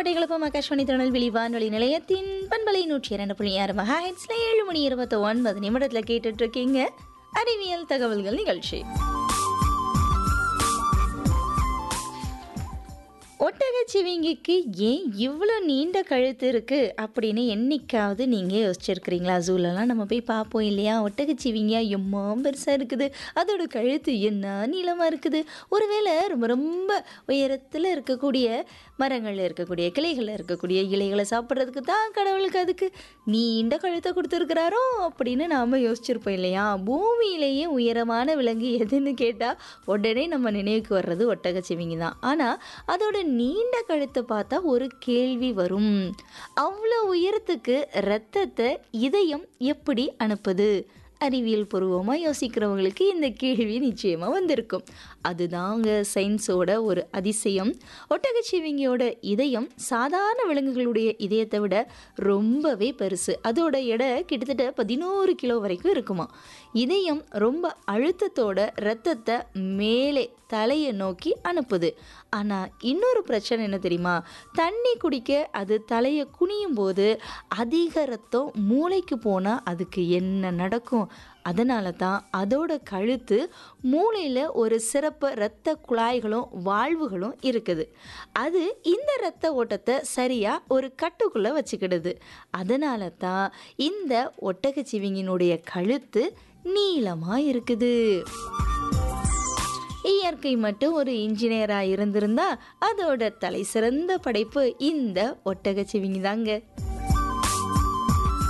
பட்டை குழப்பம் ஆகாஷ்வாணி திருநெல்வேலி வானொலி நிலையத்தின் பண்பலை நூற்றி இரண்டு புள்ளி ஆறு மகா ஹெட்ஸ்ல ஏழு மணி இருபத்தி ஒன்பது நிமிடத்தில் கேட்டுட்டு இருக்கீங்க அறிவியல் தகவல்கள் நிகழ்ச்சி ஒட்டகச்சிவிங்கிக்கு ஏன் இவ்வளோ நீண்ட கழுத்து இருக்குது அப்படின்னு என்னைக்காவது நீங்கள் யோசிச்சிருக்கிறீங்களா ஜூலெலாம் நம்ம போய் பார்ப்போம் இல்லையா ஒட்டகச்சிவிங்கியா எம்மா பெருசாக இருக்குது அதோட கழுத்து என்ன நீளமாக இருக்குது ஒருவேளை ரொம்ப ரொம்ப உயரத்தில் இருக்கக்கூடிய மரங்களில் இருக்கக்கூடிய கிளைகளில் இருக்கக்கூடிய இலைகளை சாப்பிட்றதுக்கு தான் கடவுளுக்கு அதுக்கு நீண்ட கழுத்தை கொடுத்துருக்கிறாரோ அப்படின்னு நாம் யோசிச்சிருப்போம் இல்லையா பூமியிலேயே உயரமான விலங்கு எதுன்னு கேட்டால் உடனே நம்ம நினைவுக்கு வர்றது ஒட்டகச்சிவிங்கி தான் ஆனால் அதோட நீண்ட கழுத்தை பார்த்தா ஒரு கேள்வி வரும் அவ்வளோ உயரத்துக்கு இரத்தத்தை இதயம் எப்படி அனுப்புது அறிவியல் பூர்வமாக யோசிக்கிறவங்களுக்கு இந்த கேள்வி நிச்சயமாக வந்திருக்கும் அதுதாங்க சயின்ஸோட ஒரு அதிசயம் ஒட்டகச்சிவிங்கியோட இதயம் சாதாரண விலங்குகளுடைய இதயத்தை விட ரொம்பவே பெருசு அதோட எடை கிட்டத்தட்ட பதினோரு கிலோ வரைக்கும் இருக்குமா இதயம் ரொம்ப அழுத்தத்தோட இரத்தத்தை மேலே தலையை நோக்கி அனுப்புது ஆனால் இன்னொரு பிரச்சனை என்ன தெரியுமா தண்ணி குடிக்க அது தலையை குனியும் போது அதிக ரத்தம் மூளைக்கு போனால் அதுக்கு என்ன நடக்கும் அதனால தான் அதோட கழுத்து மூளையில் ஒரு சிறப்பு இரத்த குழாய்களும் வாழ்வுகளும் இருக்குது அது இந்த இரத்த ஓட்டத்தை சரியாக ஒரு கட்டுக்குள்ளே வச்சுக்கிடுது அதனால தான் இந்த ஒட்டகச்சிவிங்கினுடைய கழுத்து நீளமாக இருக்குது இயற்கை மட்டும் ஒரு இன்ஜினியராக இருந்திருந்தா அதோட தலை சிறந்த படைப்பு இந்த ஒட்டகச்சிவிங்கி தாங்க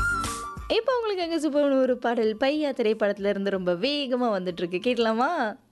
இப்போ உங்களுக்கு அங்கே சூப்பரான ஒரு பாடல் பையா திரைப்படத்துல இருந்து ரொம்ப வேகமாக வந்துட்டு இருக்கு கேட்கலாமா